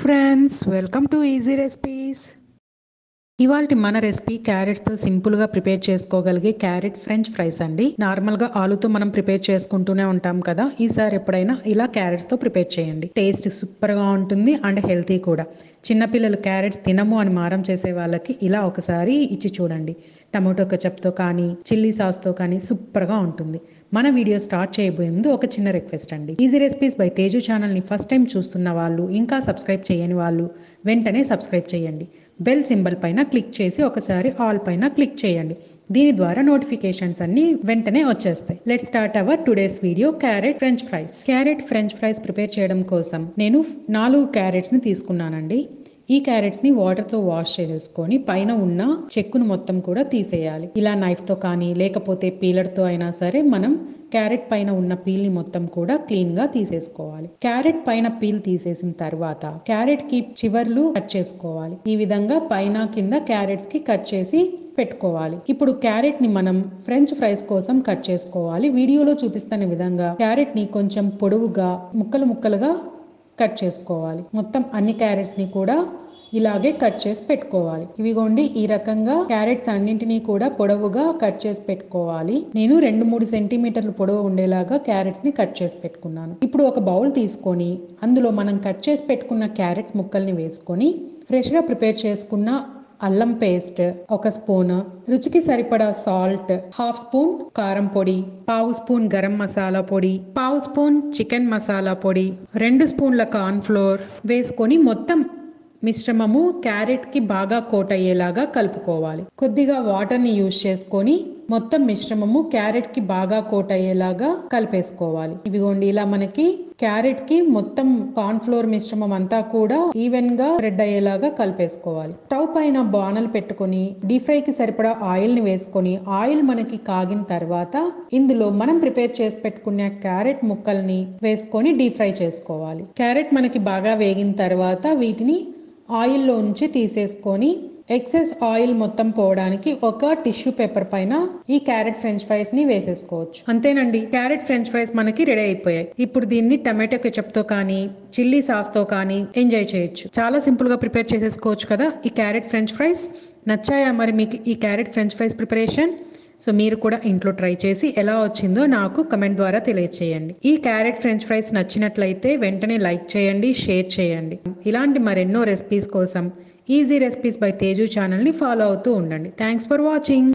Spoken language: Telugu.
friends welcome to easy recipes ఇవాళ మన రెసిపీ క్యారెట్స్తో సింపుల్గా ప్రిపేర్ చేసుకోగలిగే క్యారెట్ ఫ్రెంచ్ ఫ్రైస్ అండి నార్మల్గా ఆలుతో మనం ప్రిపేర్ చేసుకుంటూనే ఉంటాం కదా ఈసారి ఎప్పుడైనా ఇలా క్యారెట్స్తో ప్రిపేర్ చేయండి టేస్ట్ సూపర్గా ఉంటుంది అండ్ హెల్తీ కూడా చిన్నపిల్లలు క్యారెట్స్ తినము అని మారం చేసే వాళ్ళకి ఇలా ఒకసారి ఇచ్చి చూడండి టమాటో కచప్తో కానీ చిల్లీ సాస్తో కానీ సూపర్గా ఉంటుంది మన వీడియో స్టార్ట్ చేయబోయే ముందు ఒక చిన్న రిక్వెస్ట్ అండి ఈజీ రెసిపీస్ బై తేజు ఛానల్ని ఫస్ట్ టైం చూస్తున్న వాళ్ళు ఇంకా సబ్స్క్రైబ్ చేయని వాళ్ళు వెంటనే సబ్స్క్రైబ్ చేయండి బెల్ సింబల్ పైన క్లిక్ చేసి ఒకసారి ఆల్ పైన క్లిక్ చేయండి దీని ద్వారా నోటిఫికేషన్స్ అన్ని వెంటనే వచ్చేస్తాయి let start our today's video carrot french fries carrot french fries prepare చేయడం కోసం నేను నాలుగు క్యారెట్స్ ని తీసుకున్నానండి ఈ క్యారెట్స్ ని వాటర్ తో వాష్ చేసేసుకొని పైన ఉన్న చెక్కును మొత్తం కూడా తీసేయాలి ఇలా నైఫ్ తో కానీ లేకపోతే పీలర్ తో అయినా సరే మనం క్యారెట్ పైన ఉన్న పీల్ ని మొత్తం కూడా క్లీన్ గా తీసేసుకోవాలి క్యారెట్ పైన పీల్ తీసేసిన తర్వాత క్యారెట్ కి చివర్లు కట్ చేసుకోవాలి ఈ విధంగా పైన కింద క్యారెట్స్ కి కట్ చేసి పెట్టుకోవాలి ఇప్పుడు క్యారెట్ ని మనం ఫ్రెంచ్ ఫ్రైస్ కోసం కట్ చేసుకోవాలి వీడియోలో చూపిస్తున్న విధంగా క్యారెట్ ని కొంచెం పొడవుగా ముక్కలు ముక్కలుగా కట్ చేసుకోవాలి మొత్తం అన్ని క్యారెట్స్ ని కూడా ఇలాగే కట్ చేసి పెట్టుకోవాలి ఇవిగోండి ఈ రకంగా క్యారెట్స్ అన్నింటినీ కూడా పొడవుగా కట్ చేసి పెట్టుకోవాలి నేను రెండు మూడు సెంటీమీటర్లు పొడవు ఉండేలాగా క్యారెట్స్ ని కట్ చేసి పెట్టుకున్నాను ఇప్పుడు ఒక బౌల్ తీసుకొని అందులో మనం కట్ చేసి పెట్టుకున్న క్యారెట్స్ ముక్కల్ని వేసుకొని ఫ్రెష్ గా ప్రిపేర్ చేసుకున్న అల్లం పేస్ట్ ఒక స్పూన్ రుచికి సరిపడా సాల్ట్ హాఫ్ స్పూన్ కారం పొడి పావు స్పూన్ గరం మసాలా పొడి పావు స్పూన్ చికెన్ మసాలా పొడి రెండు స్పూన్ల కార్న్ ఫ్లోర్ వేసుకొని మొత్తం మిశ్రమము క్యారెట్కి బాగా కోట్ అయ్యేలాగా కలుపుకోవాలి కొద్దిగా వాటర్ని యూజ్ చేసుకొని మొత్తం మిశ్రమము క్యారెట్కి బాగా కోట్ అయ్యేలాగా కలిపేసుకోవాలి ఇవిగోండి ఇలా మనకి క్యారెట్ కి మొత్తం కార్న్ ఫ్లోర్ మిశ్రమం అంతా కూడా ఈవెన్ గా స్ప్రెడ్ అయ్యేలాగా కలిపేసుకోవాలి స్టవ్ పైన బాణలు పెట్టుకొని డీప్ ఫ్రై కి సరిపడా ఆయిల్ ని వేసుకొని ఆయిల్ మనకి కాగిన తర్వాత ఇందులో మనం ప్రిపేర్ చేసి పెట్టుకున్న క్యారెట్ ముక్కల్ని వేసుకొని డీప్ ఫ్రై చేసుకోవాలి క్యారెట్ మనకి బాగా వేగిన తర్వాత వీటిని ఆయిల్లో ఉంచి తీసేసుకొని ఎక్సెస్ ఆయిల్ మొత్తం పోవడానికి ఒక టిష్యూ పేపర్ పైన ఈ క్యారెట్ ఫ్రెంచ్ ఫ్రైస్ ని వేసేసుకోవచ్చు అంతేనండి క్యారెట్ ఫ్రెంచ్ ఫ్రైస్ మనకి రెడీ అయిపోయాయి ఇప్పుడు దీన్ని టమాటో కెచప్ తో కానీ చిల్లీ సాస్ తో కానీ ఎంజాయ్ చేయొచ్చు చాలా సింపుల్ గా ప్రిపేర్ చేసేసుకోవచ్చు కదా ఈ క్యారెట్ ఫ్రెంచ్ ఫ్రైస్ నచ్చాయా మరి మీకు ఈ carrot french fries preparation so మీరు కూడా ఇంట్లో ట్రై చేసి ఎలా వచ్చిందో నాకు కమెంట్ ద్వారా తెలియచేయండి ఈ క్యారెట్ ఫ్రెంచ్ ఫ్రైస్ నచ్చినట్లయితే వెంటనే లైక్ చేయండి షేర్ చేయండి ఇలాంటి మరెన్నో రెసిపీస్ కోసం ఈజీ రెసిపీస్ బై తేజు ఛానల్ని ఫాలో అవుతూ ఉండండి థ్యాంక్స్ ఫర్ వాచింగ్